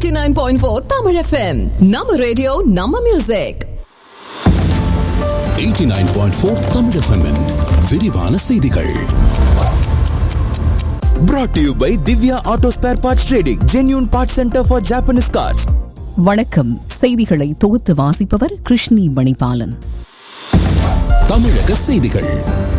89.4 Tamil FM. நம்ம radio நம்ம music 89.4 Tamil FM -இன் விரிவான செய்திகள் brought to you by Divya Auto Spare Parts Trading, genuine parts center for Japanese cars. வணக்கம் செய்திகளை தொகுத்து வாசிப்பவர் கிருஷ்ணி மணிபாலன் தமிழக செய்திகள்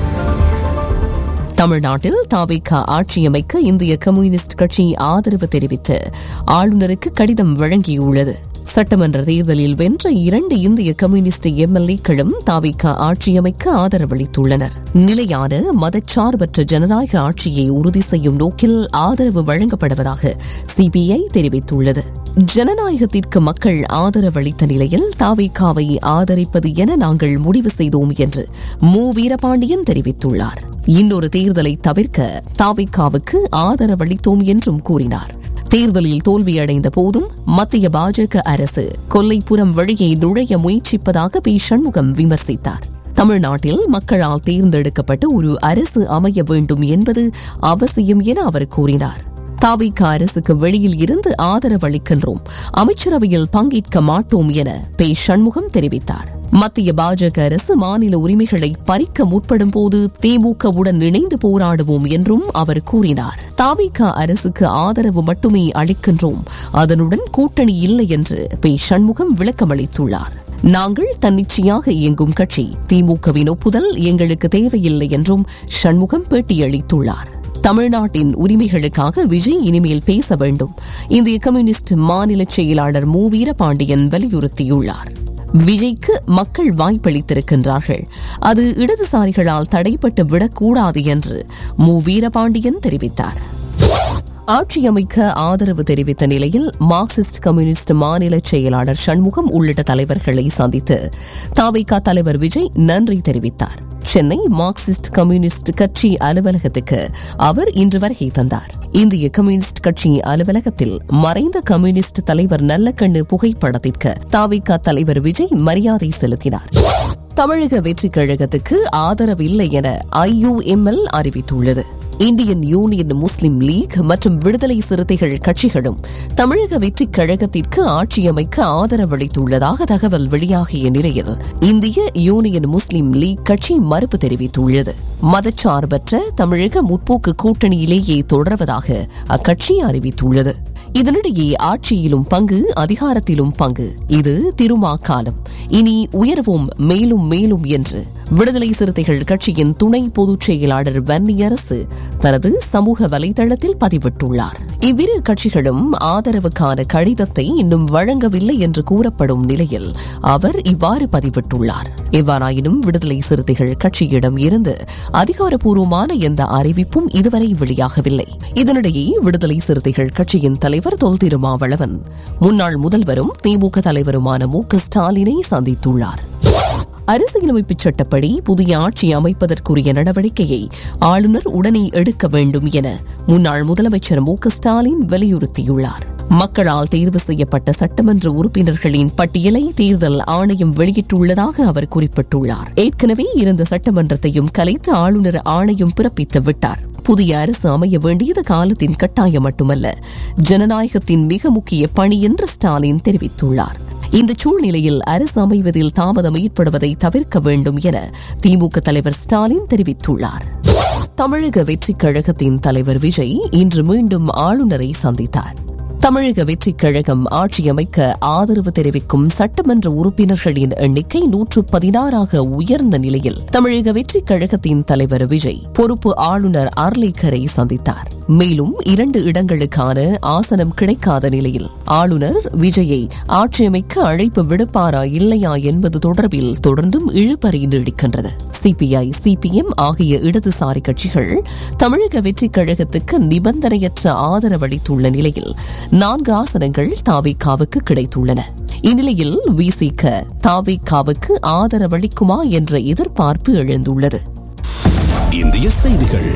தமிழ்நாட்டில் தாவிக ஆட்சியமைக்க இந்திய கம்யூனிஸ்ட் கட்சி ஆதரவு தெரிவித்து ஆளுநருக்கு கடிதம் வழங்கியுள்ளது சட்டமன்ற தேர்தலில் வென்ற இரண்டு இந்திய கம்யூனிஸ்ட் எம்எல்ஏக்களும் தாவிக ஆட்சியமைக்க ஆதரவளித்துள்ளனர் நிலையான மதச்சார்பற்ற ஜனநாயக ஆட்சியை உறுதி செய்யும் நோக்கில் ஆதரவு வழங்கப்படுவதாக சிபிஐ தெரிவித்துள்ளது ஜனநாயகத்திற்கு மக்கள் ஆதரவளித்த நிலையில் தாவிகாவை ஆதரிப்பது என நாங்கள் முடிவு செய்தோம் என்று மு வீரபாண்டியன் தெரிவித்துள்ளார் இன்னொரு தேர்தலை தவிர்க்க தாவிகாவுக்கு ஆதரவளித்தோம் என்றும் கூறினார் தேர்தலில் தோல்வியடைந்த போதும் மத்திய பாஜக அரசு கொல்லைப்புறம் வழியை நுழைய முயற்சிப்பதாக பி சண்முகம் விமர்சித்தார் தமிழ்நாட்டில் மக்களால் தேர்ந்தெடுக்கப்பட்டு ஒரு அரசு அமைய வேண்டும் என்பது அவசியம் என அவர் கூறினார் தாவிக அரசுக்கு வெளியில் இருந்து ஆதரவளிக்கின்றோம் அமைச்சரவையில் பங்கேற்க மாட்டோம் என பே சண்முகம் தெரிவித்தார் மத்திய பாஜக அரசு மாநில உரிமைகளை பறிக்க முற்படும் போது திமுகவுடன் இணைந்து போராடுவோம் என்றும் அவர் கூறினார் தாவிக அரசுக்கு ஆதரவு மட்டுமே அளிக்கின்றோம் அதனுடன் கூட்டணி இல்லை என்று பே சண்முகம் விளக்கமளித்துள்ளார் நாங்கள் தன்னிச்சையாக இயங்கும் கட்சி திமுகவின் ஒப்புதல் எங்களுக்கு தேவையில்லை என்றும் சண்முகம் பேட்டியளித்துள்ளார் தமிழ்நாட்டின் உரிமைகளுக்காக விஜய் இனிமேல் பேச வேண்டும் இந்திய கம்யூனிஸ்ட் மாநில செயலாளர் மு வீரபாண்டியன் வலியுறுத்தியுள்ளார் விஜய்க்கு மக்கள் வாய்ப்பளித்திருக்கின்றார்கள் அது இடதுசாரிகளால் தடைப்பட்டு விடக்கூடாது என்று மு வீரபாண்டியன் தெரிவித்தார் ஆட்சி அமைக்க ஆதரவு தெரிவித்த நிலையில் மார்க்சிஸ்ட் கம்யூனிஸ்ட் மாநில செயலாளர் சண்முகம் உள்ளிட்ட தலைவர்களை சந்தித்து தாவைக்கா தலைவர் விஜய் நன்றி தெரிவித்தார் சென்னை மார்க்சிஸ்ட் கம்யூனிஸ்ட் கட்சி அலுவலகத்துக்கு அவர் இன்று வருகை தந்தார் இந்திய கம்யூனிஸ்ட் கட்சி அலுவலகத்தில் மறைந்த கம்யூனிஸ்ட் தலைவர் நல்லக்கண்ணு புகைப்படத்திற்கு தாவிகா தலைவர் விஜய் மரியாதை செலுத்தினார் தமிழக வெற்றிக் கழகத்துக்கு ஆதரவில்லை என ஐயுஎம்எல் அறிவித்துள்ளது இந்தியன் யூனியன் முஸ்லிம் லீக் மற்றும் விடுதலை சிறுத்தைகள் கட்சிகளும் தமிழக வெற்றிக் கழகத்திற்கு ஆட்சியமைக்க ஆதரவளித்துள்ளதாக தகவல் வெளியாகிய நிலையில் இந்திய யூனியன் முஸ்லிம் லீக் கட்சி மறுப்பு தெரிவித்துள்ளது மதச்சார்பற்ற தமிழக முற்போக்கு கூட்டணியிலேயே தொடர்வதாக அக்கட்சி அறிவித்துள்ளது இதனிடையே ஆட்சியிலும் பங்கு அதிகாரத்திலும் பங்கு இது திருமா காலம் இனி உயர்வோம் மேலும் மேலும் என்று விடுதலை சிறுத்தைகள் கட்சியின் துணை பொதுச் செயலாளர் வன்னியரசு தனது சமூக வலைதளத்தில் பதிவிட்டுள்ளார் இவ்விரு கட்சிகளும் ஆதரவுக்கான கடிதத்தை இன்னும் வழங்கவில்லை என்று கூறப்படும் நிலையில் அவர் இவ்வாறு பதிவிட்டுள்ளார் எவ்வாறாயினும் விடுதலை சிறுத்தைகள் கட்சியிடம் இருந்து அதிகாரப்பூர்வமான எந்த அறிவிப்பும் இதுவரை வெளியாகவில்லை இதனிடையே விடுதலை சிறுத்தைகள் கட்சியின் தலைவர் தொல் திருமாவளவன் முன்னாள் முதல்வரும் திமுக தலைவருமான மு க ஸ்டாலினை சந்தித்துள்ளார் அரசியலமைப்பு சட்டப்படி புதிய ஆட்சி அமைப்பதற்குரிய நடவடிக்கையை ஆளுநர் உடனே எடுக்க வேண்டும் என முன்னாள் முதலமைச்சர் மு க ஸ்டாலின் வலியுறுத்தியுள்ளார் மக்களால் தேர்வு செய்யப்பட்ட சட்டமன்ற உறுப்பினர்களின் பட்டியலை தேர்தல் ஆணையம் வெளியிட்டுள்ளதாக அவர் குறிப்பிட்டுள்ளார் ஏற்கனவே இருந்த சட்டமன்றத்தையும் கலைத்து ஆளுநர் ஆணையம் பிறப்பித்து விட்டார் புதிய அரசு அமைய வேண்டியது காலத்தின் கட்டாயம் மட்டுமல்ல ஜனநாயகத்தின் மிக முக்கிய பணி என்று ஸ்டாலின் தெரிவித்துள்ளார் இந்த சூழ்நிலையில் அரசு அமைவதில் தாமதம் ஏற்படுவதை தவிர்க்க வேண்டும் என திமுக தலைவர் ஸ்டாலின் தெரிவித்துள்ளார் தமிழக வெற்றிக் கழகத்தின் தலைவர் விஜய் இன்று மீண்டும் ஆளுநரை சந்தித்தார் தமிழக வெற்றிக் கழகம் ஆட்சியமைக்க ஆதரவு தெரிவிக்கும் சட்டமன்ற உறுப்பினர்களின் எண்ணிக்கை நூற்று பதினாறாக உயர்ந்த நிலையில் தமிழக வெற்றிக் கழகத்தின் தலைவர் விஜய் பொறுப்பு ஆளுநர் அர்லேக்கரை சந்தித்தார் மேலும் இரண்டு இடங்களுக்கான ஆசனம் கிடைக்காத நிலையில் ஆளுநர் விஜயை ஆட்சியமைக்க அழைப்பு விடுப்பாரா இல்லையா என்பது தொடர்பில் தொடர்ந்தும் இழுபறி நீடிக்கின்றது சிபிஐ சிபிஎம் ஆகிய இடதுசாரி கட்சிகள் தமிழக வெற்றிக் கழகத்துக்கு நிபந்தனையற்ற ஆதரவளித்துள்ள நிலையில் நான்கு ஆசனங்கள் தாவிகாவுக்கு கிடைத்துள்ளன இந்நிலையில் விசிக தாவிகாவுக்கு ஆதரவளிக்குமா என்ற எதிர்பார்ப்பு எழுந்துள்ளது இந்திய செய்திகள்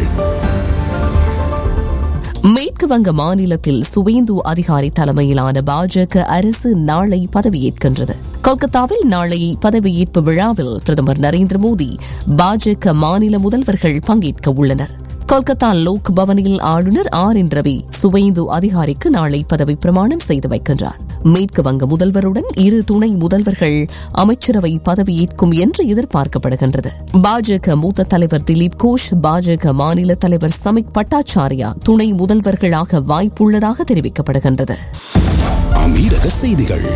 மேற்கு வங்க மாநிலத்தில் சுவேந்து அதிகாரி தலைமையிலான பாஜக அரசு நாளை பதவியேற்கின்றது கொல்கத்தாவில் நாளை பதவியேற்பு விழாவில் பிரதமர் நரேந்திர மோடி பாஜக மாநில முதல்வர்கள் பங்கேற்க உள்ளனர் கொல்கத்தா லோக் பவனில் ஆளுநர் ஆர் என் ரவி சுவைந்து அதிகாரிக்கு நாளை பதவி பிரமாணம் செய்து வைக்கின்றார் மேற்கு வங்க முதல்வருடன் இரு துணை முதல்வர்கள் அமைச்சரவை பதவியேற்கும் என்று எதிர்பார்க்கப்படுகின்றது பாஜக மூத்த தலைவர் திலீப் கோஷ் பாஜக மாநில தலைவர் சமிக் பட்டாச்சாரியா துணை முதல்வர்களாக வாய்ப்புள்ளதாக தெரிவிக்கப்படுகின்றது அமீரக செய்திகள்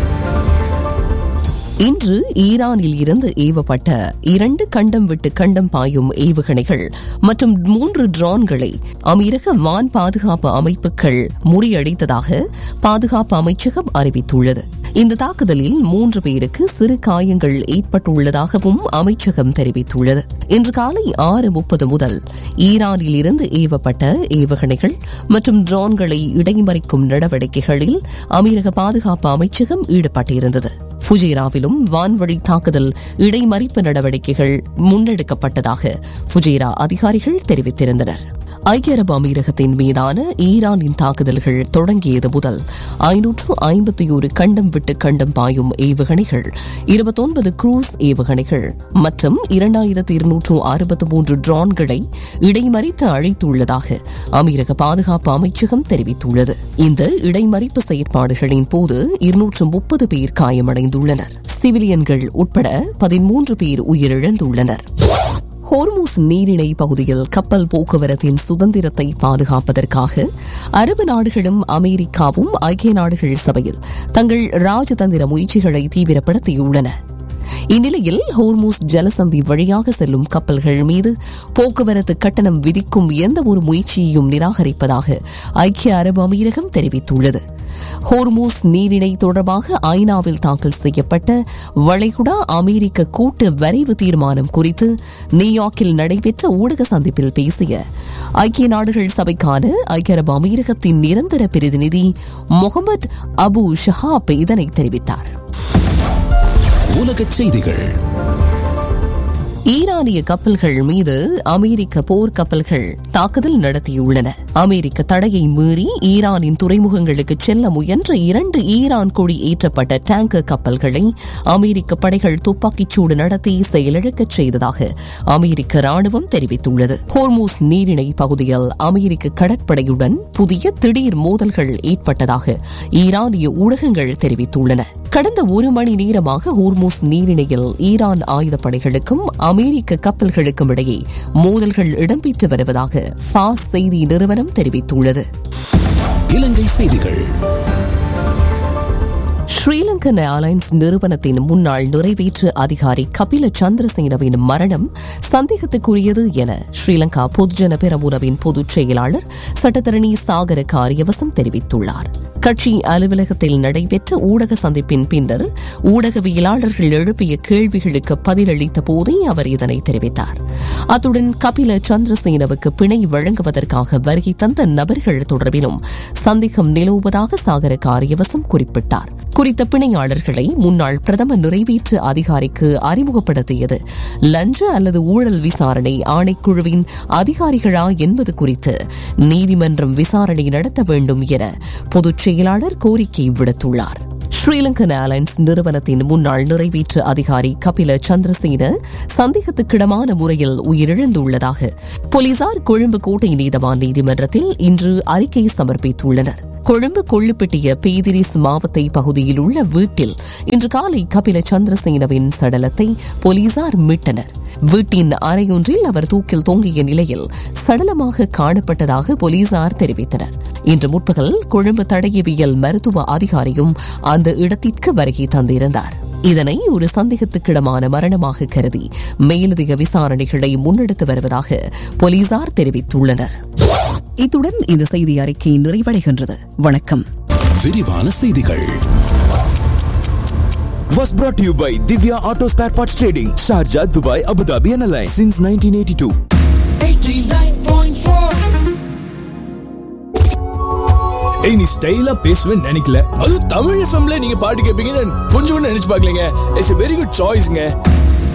இன்று ஈரானில் இருந்து ஏவப்பட்ட இரண்டு கண்டம் விட்டு கண்டம் பாயும் ஏவுகணைகள் மற்றும் மூன்று ட்ரோன்களை அமீரக வான் பாதுகாப்பு அமைப்புகள் முறியடித்ததாக பாதுகாப்பு அமைச்சகம் அறிவித்துள்ளது இந்த தாக்குதலில் மூன்று பேருக்கு சிறு காயங்கள் ஏற்பட்டுள்ளதாகவும் அமைச்சகம் தெரிவித்துள்ளது இன்று காலை ஆறு முப்பது முதல் ஈரானில் இருந்து ஏவப்பட்ட ஏவுகணைகள் மற்றும் ட்ரோன்களை இடைமறிக்கும் நடவடிக்கைகளில் அமீரக பாதுகாப்பு அமைச்சகம் ஈடுபட்டிருந்தது ஃபுஜேராவிலும் வான்வழி தாக்குதல் இடைமறிப்பு நடவடிக்கைகள் முன்னெடுக்கப்பட்டதாக ஃபுஜேரா அதிகாரிகள் தெரிவித்திருந்தனர் ஐக்கிய அரபு அமீரகத்தின் மீதான ஈரானின் தாக்குதல்கள் தொடங்கியது முதல் ஐநூற்று ஐம்பத்தி ஒரு கண்டம் விட்டு கண்டம் பாயும் ஏவுகணைகள் இருபத்தொன்பது குரூஸ் ஏவுகணைகள் மற்றும் இரண்டாயிரத்தி இருநூற்று அறுபத்தி மூன்று ட்ரோன்களை இடைமறித்து அழைத்துள்ளதாக அமீரக பாதுகாப்பு அமைச்சகம் தெரிவித்துள்ளது இந்த இடைமறிப்பு செயற்பாடுகளின் போது இருநூற்று முப்பது பேர் காயமடைந்துள்ளனர் சிவிலியன்கள் உட்பட பதிமூன்று பேர் உயிரிழந்துள்ளனர் ஹோர்மூஸ் நீரிணை பகுதியில் கப்பல் போக்குவரத்தின் சுதந்திரத்தை பாதுகாப்பதற்காக அரபு நாடுகளும் அமெரிக்காவும் ஐக்கிய நாடுகள் சபையில் தங்கள் ராஜதந்திர முயற்சிகளை தீவிரப்படுத்தியுள்ளன இந்நிலையில் ஹோர்மூஸ் ஜலசந்தி வழியாக செல்லும் கப்பல்கள் மீது போக்குவரத்து கட்டணம் விதிக்கும் எந்த ஒரு முயற்சியையும் நிராகரிப்பதாக ஐக்கிய அரபு அமீரகம் தெரிவித்துள்ளது ஹோர்மூஸ் நீரிணை தொடர்பாக ஐநாவில் தாக்கல் செய்யப்பட்ட வளைகுடா அமெரிக்க கூட்டு வரைவு தீர்மானம் குறித்து நியூயார்க்கில் நடைபெற்ற ஊடக சந்திப்பில் பேசிய ஐக்கிய நாடுகள் சபைக்கான ஐக்கிய அரபு அமீரகத்தின் நிரந்தர பிரதிநிதி முகமது அபு ஷஹாப் இதனை தெரிவித்தார் உலகச் செய்திகள் ஈரானிய கப்பல்கள் மீது அமெரிக்க போர் கப்பல்கள் தாக்குதல் நடத்தியுள்ளன அமெரிக்க தடையை மீறி ஈரானின் துறைமுகங்களுக்கு செல்ல முயன்ற இரண்டு ஈரான் கொடி ஏற்றப்பட்ட டேங்கர் கப்பல்களை அமெரிக்க படைகள் துப்பாக்கிச்சூடு நடத்தி செயலிழக்கச் செய்ததாக அமெரிக்க ராணுவம் தெரிவித்துள்ளது ஹோர்மூஸ் நீரிணை பகுதியில் அமெரிக்க கடற்படையுடன் புதிய திடீர் மோதல்கள் ஏற்பட்டதாக ஈரானிய ஊடகங்கள் தெரிவித்துள்ளன கடந்த ஒரு மணி நேரமாக ஹோர்மூஸ் நீரிணையில் ஈரான் ஆயுதப்படைகளுக்கும் அமெரிக்க கப்பல்களுக்கும் இடையே மோதல்கள் இடம்பெற்று வருவதாக ஃபாஸ் செய்தி நிறுவனம் தெரிவித்துள்ளது இலங்கை செய்திகள் ஸ்ரீலங்கன் ஏர்லைன்ஸ் நிறுவனத்தின் முன்னாள் நிறைவேற்று அதிகாரி கபில சந்திரசேனவின் மரணம் சந்தேகத்துக்குரியது என ஸ்ரீலங்கா பொதுஜன பெரமுனவின் பொதுச் செயலாளர் சட்டத்தரணி சாகர காரியவசம் தெரிவித்துள்ளார் கட்சி அலுவலகத்தில் நடைபெற்ற ஊடக சந்திப்பின் பின்னர் ஊடகவியலாளர்கள் எழுப்பிய கேள்விகளுக்கு பதிலளித்த போதே அவர் இதனை தெரிவித்தார் அத்துடன் கபில சந்திரசேனவுக்கு பிணை வழங்குவதற்காக வருகை தந்த நபர்கள் தொடர்பிலும் சந்தேகம் நிலவுவதாக சாகர காரியவசம் குறிப்பிட்டார் குறித்த பிணையாளர்களை முன்னாள் பிரதம நிறைவேற்று அதிகாரிக்கு அறிமுகப்படுத்தியது லஞ்ச அல்லது ஊழல் விசாரணை ஆணைக்குழுவின் அதிகாரிகளா என்பது குறித்து நீதிமன்றம் விசாரணை நடத்த வேண்டும் என பொதுச் செயலாளர் கோரிக்கை விடுத்துள்ளார் ஸ்ரீலங்கன் ஏர்லைன்ஸ் நிறுவனத்தின் முன்னாள் நிறைவேற்று அதிகாரி கபில சந்திரசேன சந்தேகத்துக்கிடமான முறையில் உயிரிழந்துள்ளதாக போலீசார் கொழும்பு கோட்டை நீதவான் நீதிமன்றத்தில் இன்று அறிக்கை சமர்ப்பித்துள்ளனர் கொழும்பு கொள்ளுப்பட்டிய பேதிரிஸ் மாவத்தை பகுதியில் உள்ள வீட்டில் இன்று காலை கபில சந்திரசேனவின் சடலத்தை போலீசார் மீட்டனர் வீட்டின் அறையொன்றில் அவர் தூக்கில் தொங்கிய நிலையில் சடலமாக காணப்பட்டதாக போலீசார் தெரிவித்தனர் இன்று முற்பகல் கொழும்பு தடயவியல் மருத்துவ அதிகாரியும் அந்த இடத்திற்கு வருகை தந்திருந்தார் இதனை ஒரு சந்தேகத்துக்கிடமான மரணமாக கருதி மேலதிக விசாரணைகளை முன்னெடுத்து வருவதாக போலீசார் தெரிவித்துள்ளனர் இத்துடன் இந்த செய்தி அறிக்கை நிறைவடைகின்றது வணக்கம் விரிவான செய்திகள் Was brought to you by Divya Auto Spare Parts Trading, Sharjah, Dubai, Abu Dhabi, and Alliance since 1982. ஏய் நீ ஸ்டைலா பேசுவேன்னு நினைக்கல அது தமிழ் எஃப்எம்ல நீங்க பாட்டு கேட்பீங்கன்னு கொஞ்சம் கூட நினைச்சு பார்க்கலங்க இட்ஸ் வெரி குட் சாய்ஸ்ங்க